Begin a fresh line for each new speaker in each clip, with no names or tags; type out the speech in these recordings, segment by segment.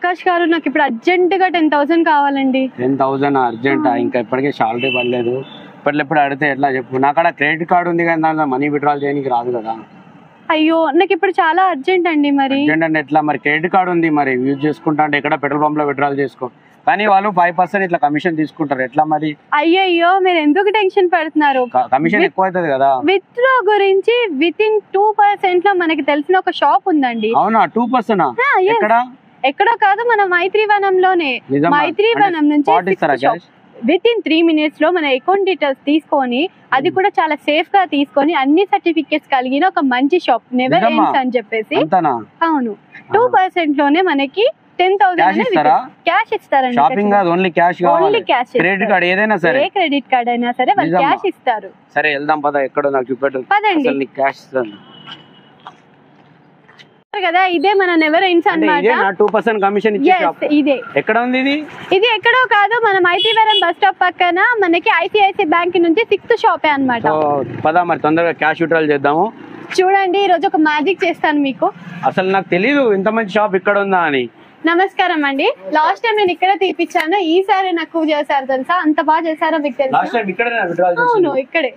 ఆకాష్ గారు నాకు ఇప్పుడు అర్జెంట్ గా టెన్ థౌసండ్ కావాలండి
టెన్ థౌసండ్ అర్జెంట్ ఇంకా ఇప్పటికే శాలరీ పడలేదు ఇప్పట్లో ఎప్పుడు అడిగితే ఎట్లా చెప్పు నాకు అక్కడ క్రెడిట్ కార్డు ఉంది కానీ దాంట్లో మనీ విత్డ్రాల్ చేయడానికి రాదు కదా
అయ్యో నాకు ఇప్పుడు చాలా అర్జెంట్ అండి మరి
అర్జెంట్ అంటే ఎట్లా మరి క్రెడిట్ కార్డు ఉంది మరి యూజ్ చేసుకుంటా అంటే ఎక్కడ పెట్రోల్ పంప్ లో విత్డ్రాల్ చేసుకో కానీ వాళ్ళు ఫైవ్ పర్సెంట్ ఇట్లా కమిషన్ తీసుకుంటారు ఎట్లా మరి
అయ్యయ్యో మీరు ఎందుకు టెన్షన్ పడుతున్నారు
కమిషన్
With-
ఎక్కువ అవుతుంది కదా
విత్డ్రా గురించి విత్ ఇన్ టూ పర్సెంట్ లో మనకి తెలిసిన ఒక షాప్ ఉందండి
అవునా టూ పర్సెంట్
ఆ, yes.
ఎక్కడ
ఎక్కడో కాదు మన మైత్రివనంలోనే
నిజమా?
మైత్రివనం
అంటే spot ఇస్తారా
నుంచి
cash?
Within three minutes లో మన అకౌంట్ డీటెయిల్స్ తీసుకొని అది కూడా చాలా సేఫ్ గా తీసుకొని అన్ని సర్టిఫికెట్స్ కలిగిన ఒక మంచి షాప్ నెవర్
నిజమా?
ఎండ్స్ అని చెప్పేసి
అంతనా
అవును టూ పర్సెంట్ లోనే మనకి టెన్
Cash ఇస్తారా?
థౌసండ్ క్యాష్ ఇస్తారండి
షాపింగ్ కాదు ఓన్లీ క్యాష్
ఓన్లీ
కావాలి
క్యాష్
క్రెడిట్ కార్డ్ ఏదైనా సరే
ఏ క్రెడిట్ కార్డ్ అయినా సరే వాళ్ళు
నిజమా?
క్యాష్ ఇస్తారు
సరే వెళ్దాం పద ఎక్కడో నాకు చూపెట్టు
పదండి
అసలు నీకు క్యాష్ ఇస్తాను
కదా ఇదే మన నెవర్ ఎండ్స్
అంటే
అన్నమాట
ఇదే నా టూ పర్సెంట్ కమిషన్ ఇచ్చే
Yes,
షాప్
ఇదే
ఎక్కడ ఉంది ఇది
ఇది ఎక్కడో కాదు మన మైత్రివరం బస్ స్టాప్ పక్కన మనకి ఐసిఐసి బ్యాంక్ నుంచి సిక్స్త్ షాపే అన్నమాట
సో పద మరి తొందరగా క్యాష్ విత్డ్రాల్ చేద్దాము
చూడండి ఈ రోజు ఒక మ్యాజిక్ చేస్తాను మీకు
అసలు నాకు తెలీదు ఇంత మంచి షాప్ ఇక్కడ ఉందా అని
నమస్కారం అండి లాస్ట్ టైం నేను ఇక్కడ తీపిచ్చాను ఈసారి నాకు చేశారు తెలుసా అంత బాగా చేశారో మీకు తెలుసా
లాస్ట్ టైం ఇక్కడ విత్డ్రాల్
అవును ఇక్కడే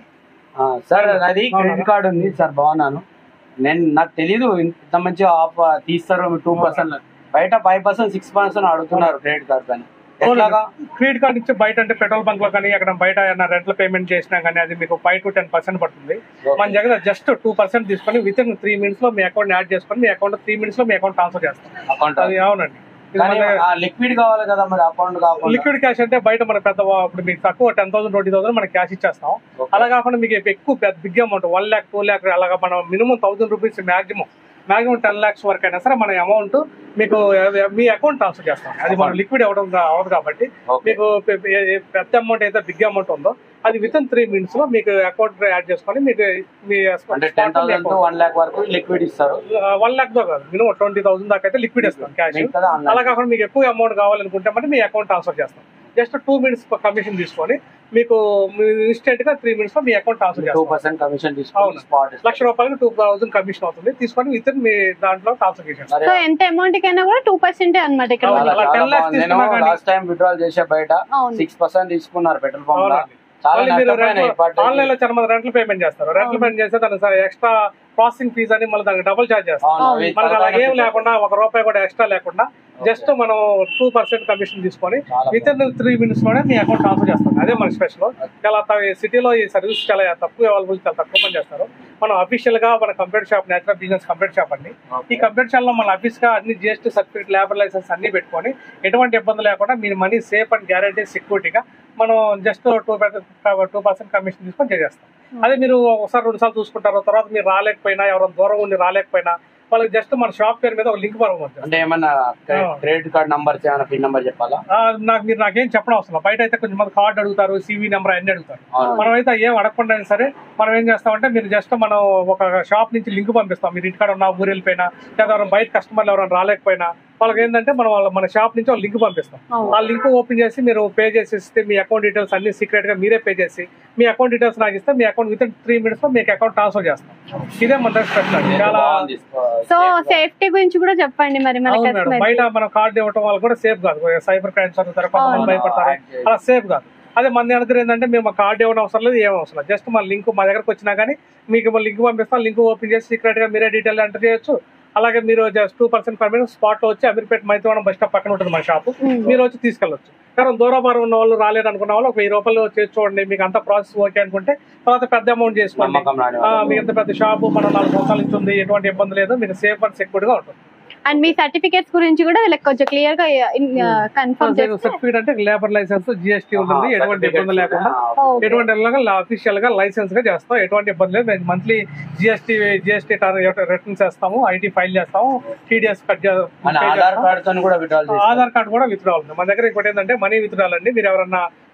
సార్ అది క్రెడిట్ కార్డ్ ఉంది సార్ బాగున్నాను నేను నాకు తెలీదు ఇంత మంచి ఆఫ్ తీస్తారు టూ పర్సెంట్ బయట ఫైవ్ పర్సెంట్ సిక్స్ పర్సెంట్ అడుగుతున్నారు క్రెడిట్ కార్డ్ కానీ ఎట్లాగా
క్రెడిట్ కార్డ్ ఇచ్చి బయట అంటే పెట్రోల్ బంక్ లో కానీ అక్కడ బయట ఏమైనా రెంట్ల పేమెంట్ చేసినా కానీ అది మీకు ఫైవ్ టు టెన్ పర్సెంట్ పడుతుంది మన దగ్గర జస్ట్ టూ పర్సెంట్ తీసుకొని విత్ ఇన్ త్రీ మినిట్స్ లో మీ అకౌంట్ యాడ్ చేసుకొని మీ అకౌంట్ త్రీ మినిట్స్ లో మీ అకౌంట్ ట్రాన్స్ఫర్ చేస్తాం
అకౌంట్
అది అవునండి
లిక్విడ్ కావాలి కదా మరి అకౌంట్ కావాలి
లిక్విడ్ క్యాష్ అంటే బయట మన పెద్ద ఇప్పుడు మీకు తక్కువ టెన్ థౌసండ్ ట్వంటీ థౌసండ్ మనకి క్యాష్ ఇచ్చేస్తాం అలా కాకుండా మీకు ఎక్కువ పెద్ద big amount one lakh two lakh అలాగా మనం minimum thousand rupees maximum maximum ten lakhs వరకు అయినా సరే మన అమౌంట్ మీకు మీ అకౌంట్ ట్రాన్స్ఫర్ చేస్తాం అది మనం లిక్విడ్ అవ్వడం అవ్వదు కాబట్టి
Okay.
మీకు పె- పె- ఏ- పెద్ద అమౌంట్ అయితే బిగ్ అమౌంట్ ఉందో అది విత్ ఇన్ త్రీ మినిట్స్ లో మీకు అకౌంట్ యాడ్ చేసుకొని మీకు మీ
అంటే ten thousand to one lakh వరకు లిక్విడ్ ఇస్తారు
వన్ లాక్ దో కాదు మినిమం ట్వంటీ థౌసండ్ దాకా అయితే లిక్విడ్ ఇస్తాం క్యాష్
మిగతాది online.
అలా కాకుండా మీకు ఎక్కువ అమౌంట్ కావాలనుకుంటే మరి మీ అకౌంట్ ట్రాన్స్ఫర్ చేస్తాం జస్ట్ టూ మినిట్స్ కమిషన్ తీసుకొని మీకు ఇన్స్టెంట్ గా త్రీ మినిట్స్ లో మీ అకౌంట్ ట్రాన్స్ఫర్
టూ
చేస్తాం
పర్సెంట్ కమిషన్ తీసుకొని
అవును.
స్పాట్
లక్ష రూపాయలకు టూ థౌసండ్ కమిషన్ అవుతుంది తీసుకొని విత్ మీ దాంట్లో ట్రాన్స్ఫర్ చేసేస్తాం
సో ఎంత అమౌంట్ కైనా కూడా టూ పర్సెంట్ అనమాట ఇక్కడ
అవును.
మనకి.
అలా 10 lakhs
నేను
తీసుకున్నా కానీ-
లాస్ట్ టైం విత్డ్రాల్ చేసే బయట
అవును.
సిక్స్ పర్సెంట్ తీసుకున్నారు పెట్రోల్ పంప్ లో
అవునండి.
చాలా
మళ్ళీ మీరు
నష్టపోయినాయి ఇప్పటికి.
ఆన్లైన్ లో చాలా మంది రెంట్లు పేమెంట్ చేస్తారు రెంట్లు పేమెంట్ చేస్తే దానికి ఎక్స్ట్రా ప్రాసెసింగ్ ఫీజ్ అని మళ్ళీ దానికి డబుల్ చార్జ్ చేస్తాం
అవును, అవి
మనకి అలా
చాలా
ఏం లేకుండా ఒక రూపాయి కూడా ఎక్స్ట్రా లేకుండా జస్ట్ మనం టూ పర్సెంట్ కమిషన్ తీసుకొని
చాలా
విత్ ఇన్ త్రీ మినిట్స్ లోనే మీ అకౌంట్ ట్రాన్స్ఫర్ చేస్తాం అదే మన స్పెషల్ చాలా సిటీలో ఈ సర్వీస్ చాలా తక్కువ అవైలబుల్ చాలా తక్కువ మంది చేస్తారు మనం అఫీషియల్ గా మన computer shop natural business computer shop అండి ఈ కంప్యూటర్ షాప్ లో మన ఆఫీస్ గా అన్ని జిఎస్టీ సర్టిఫికేట్ లేబర్ లైసెన్స్ అన్ని పెట్టుకొని ఎటువంటి ఇబ్బంది లేకుండా మీ మనీ సేఫ్ అండ్ గ్యారంటీ సెక్యూరిటీగా మనం just two two percent commission తీసుకొని చేసేస్తాం అదే మీరు ఒకసారి రెండు సార్లు చూసుకుంటారు తర్వాత మీరు రాలేకపోయినా ఎవరైనా దూరం ఉండి రాలేకపోయినా వాళ్ళకి జస్ట్ మన షాప్ పేరు మీద ఒక లింక్ పంపవచ్చు
అంటే ఏమన్నా క్రెడిట్ కార్డ్ నంబర్ ఏమైనా పిన్ నంబర్ చెప్పాలా
నాకు మీరు నాకేం చెప్పడం అవసరం లేదు. బయట అయితే కొంచెం మంది కార్డు అడుగుతారు సివి నెంబర్ అన్ని అడుగుతారు
అవును.
మనం అయితే ఏం అడగకుండా అయినా సరే మనం ఏం చేస్తామంటే మీరు జస్ట్ మనం ఒక షాప్ నుంచి లింక్ పంపిస్తాం మీరు ఇంటికాడ ఉన్న ఊరు వెళ్ళిపోయినా లేదా ఎవరైనా బయట కస్టమర్లు ఎవరైనా రాలేకపోయినా వాళ్ళకి ఏంటంటే మనం వాళ్ళ మన షాప్ నుంచి ఒక లింక్ పంపిస్తాం
అవును.
ఆ లింక్ ఓపెన్ చేసి మీరు పే చేసి ఇస్తే మీ అకౌంట్ డీటెయిల్స్ అన్ని సీక్రెట్ గా మీరే పే చేసి మీ అకౌంట్ డీటెయిల్స్ నాకు ఇస్తే మీ అకౌంట్ విత్ త్రీ మినిట్స్ లో మీకు అకౌంట్ ట్రాన్స్ఫర్ చేస్తాం ఇదే మన స్పెషల్ చాలా
బాగుంది.
సో
Safe గా.
సేఫ్టీ గురించి కూడా చెప్పండి మరి మన
అవును మేడం
కస్టమర్
బయట మనం కార్డు ఇవ్వడం వల్ల కూడా సేఫ్ కాదు సైబర్ క్రైమ్స్ అవుతారు కొంతమంది
అవును.
భయపడతారు అలా సేఫ్ కాదు అదే మన దగ్గర ఏంటంటే మేము కార్డు ఇవ్వడం అవసరం లేదు ఏం అవసరం లేదు జస్ట్ మా లింక్ మా దగ్గరకు వచ్చినా కానీ మీకు మా లింక్ పంపిస్తాం లింక్ ఓపెన్ చేసి సీక్రెట్ గా మీరే డీటెయిల్ ఎంటర్ చేయొచ్చు అలాగే మీరు just two percent permit spot లో వచ్చి అమీర్పేట మైత్రివనం బస్ స్టాప్ పక్కన ఉంటుంది మన షాప్ మీరు వచ్చి తీసుకెళ్ళొచ్చు కానీ దూరభారం ఉన్న వాళ్ళు రాలేరు అనుకున్న వాళ్ళు ఒక వెయ్యి రూపాయలు చేసి చూడండి మీకు అంత ప్రాసెస్ ఓకే అనుకుంటే తర్వాత పెద్ద అమౌంట్ చేసుకోండి
నమ్మకం రాని
ఆ,
వాళ్ళు.
మీకు ఇంత పెద్ద షాపు మనం నాలుగు సంవత్సరాల నుంచి ఉంది ఎటువంటి ఇబ్బంది లేదు మీకు సేఫ్ అండ్ సెక్యూర్ గా ఉంటుంది
అండ్ మీ సర్టిఫికేట్స్ గురించి కూడా వీళ్ళకి కొంచెం క్లియర్ గా కన్ఫర్మ్ చేస్తే
సర్టిఫికేట్ అంటే లేబర్ లైసెన్స్ జిఎస్టీ ఉంటుంది
ఆహా,
ఎటువంటి ఇబ్బంది
certificates.
లేకుండా
ఆ,
Okay.
ఎటువంటి అఫీషియల్ గా లైసెన్స్ గా చేస్తాం ఎటువంటి ఇబ్బంది లేదు మేము మంత్లీ జిఎస్టీ జిఎస్టీ రిటర్న్ చేస్తాము ఐటీ ఫైల్ చేస్తాము టీడీఎస్ కట్
మన ఆధార్ కార్డ్ తో కూడా విత్డ్రాల్ చేస్తారు
ఆధార్ కార్డు కూడా విత్డ్రా ఉంది మన దగ్గర ఇంకోటి ఏంటంటే మనీ విత్డ్రాల్ అండి మీరు ఎవరన్నా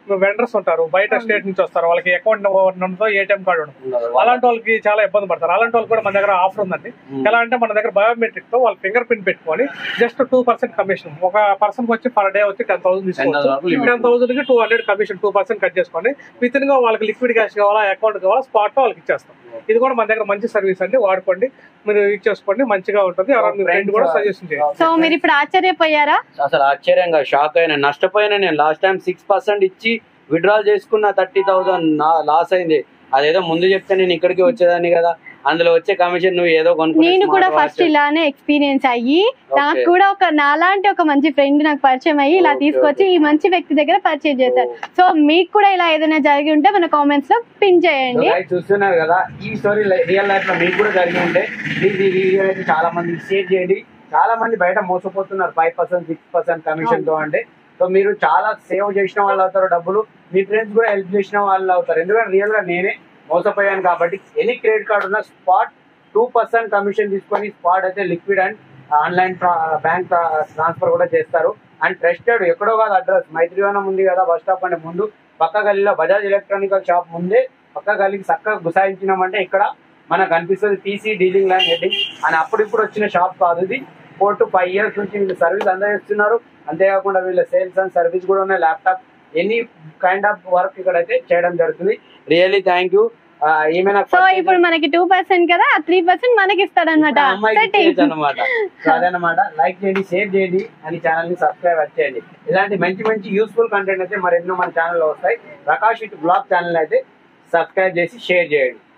వెండర్స్ ఉంటారు బయట స్టేట్ నుంచి వస్తారు వాళ్ళకి అకౌంట్ ఉండదు ఏటీఎం కార్డు ఉండదు అలాంటి వాళ్ళకి చాలా ఇబ్బంది పడతారు అలాంటి వాళ్ళకి కూడా మన దగ్గర ఆఫర్ ఉందండి ఎలా అంటే మన దగ్గర బయోమెట్రిక్ తో వాళ్ళ ఫింగర్ ప్రింట్ పెట్టుకొని జస్ట్ టూ పర్సెంట్ కమిషన్ ఒక పర్సన్ వచ్చి పర్ డే వచ్చి టెన్ థౌసండ్
10,000 వరకు
తీసుకోవచ్చు
limit.
టెన్ థౌసండ్ కి two hundred commission two percent cut చేసుకోండి విత్ గా వాళ్ళకి లిక్విడ్ క్యాష్ కావాలా అకౌంట్ కావాలా స్పాట్ వాళ్ళకి ఇచ్చేస్తాం ఇది కూడా మన దగ్గర మంచి సర్వీస్ అండి వాడుకోండి మీరు యూజ్ చేసుకోండి మంచిగా ఉంటుంది ఎవరైనా మీ ఫ్రెండ్ కూడా సజెషన్ చేయండి
సో మీరు ఇప్పుడు ఆశ్చర్యపోయారా
అసలు ఆశ్చర్యంగా షాక్ అయినా నష్టపోయినా నేను లాస్ట్ టైం సిక్స్ పర్సెంట్ ఇచ్చి విడ్రాల్ చేసుకున్న థర్టీ థౌసండ్ లాస్ అయింది అదేదో ముందు చెప్తే నేను ఇక్కడికి వచ్చేదాన్ని కదా అందులో వచ్చే కమిషన్ నువ్వు ఏదో కొనుక్కునే
నేను కూడా
smart
ఫస్ట్
watch.
ఇలానే ఎక్స్పీరియన్స్ అయ్యి నాకు
Okay.
కూడా ఒక నాలాంటి ఒక మంచి ఫ్రెండ్ నాకు పరిచయం అయ్యి ఇలా
Okay,
తీసుకొచ్చి ఈ మంచి వ్యక్తి దగ్గర పర్చేజ్ చేశారు
Oh.
సో మీకు కూడా ఇలా ఏదైనా జరిగి ఉంటే మన కామెంట్స్ లో పిన్ చేయండి
So guys, చూస్తున్నారు కదా ఈ స్టోరీ రియల్ లైఫ్ లో మీకు కూడా జరిగి ఉంటే ప్లీజ్ ఈ వీడియో అయితే చాలా మంది షేర్ చేయండి చాలా మంది బయట మోసపోతున్నారు five percent six percent commission తో అంటే సో మీరు చాలా సేవ్ చేసిన వాళ్ళు అవుతారు డబ్బులు మీ ఫ్రెండ్స్ కూడా హెల్ప్ చేసిన వాళ్ళు అవుతారు ఎందుకంటే రియల్ గా నేనే మోసపోయాను కాబట్టి ఎనీ క్రెడిట్ కార్డు ఉన్న స్పాట్ టూ పర్సెంట్ కమిషన్ తీసుకొని స్పాట్ అయితే liquid and online bank transfer కూడా చేస్తారు అండ్ ట్రస్టెడ్ ఎక్కడో కాదు అడ్రస్ మైత్రివనం ఉంది కదా బస్ స్టాప్ అంటే ముందు పక్క గల్లీలో బజాజ్ ఎలక్ట్రానికల్ షాప్ ముందే పక్క గల్లీకి చక్కగా గుసాయించినామంటే ఇక్కడ మనకు కనిపిస్తుంది పీసీ డీలింగ్ లైన్ హెడ్డింగ్ అని అప్పుడు ఇప్పుడు వచ్చిన షాప్ కాదు ఇది ఫోర్ టు ఫైవ్ ఇయర్స్ నుంచి వీళ్ళు సర్వీస్ అందజేస్తున్నారు అంతేకాకుండా వీళ్ళ సేల్స్ అండ్ సర్వీస్ కూడా ఉన్నాయి laptop any kind of work ఇక్కడ అయితే చేయడం జరుగుతుంది రియల్లీ థ్యాంక్ యూ ఏమైనా
సో ఇప్పుడు మనకి టూ పర్సెంట్ కదా త్రీ పర్సెంట్ మనకి ఇస్తాడనమాట
అనమాట అదనమాట లైక్ చేయండి షేర్ చేయండి అని ఛానల్ ని సబ్స్క్రైబ్ చేయండి ఇలాంటి మంచి మంచి యూస్ఫుల్ కంటెంట్ అయితే మరెన్నో మన ఛానల్లో వస్తాయి ప్రకాష్ ఇటు బ్లాగ్ ఛానల్ అయితే సబ్స్క్రైబ్ చేసి షేర్ చేయండి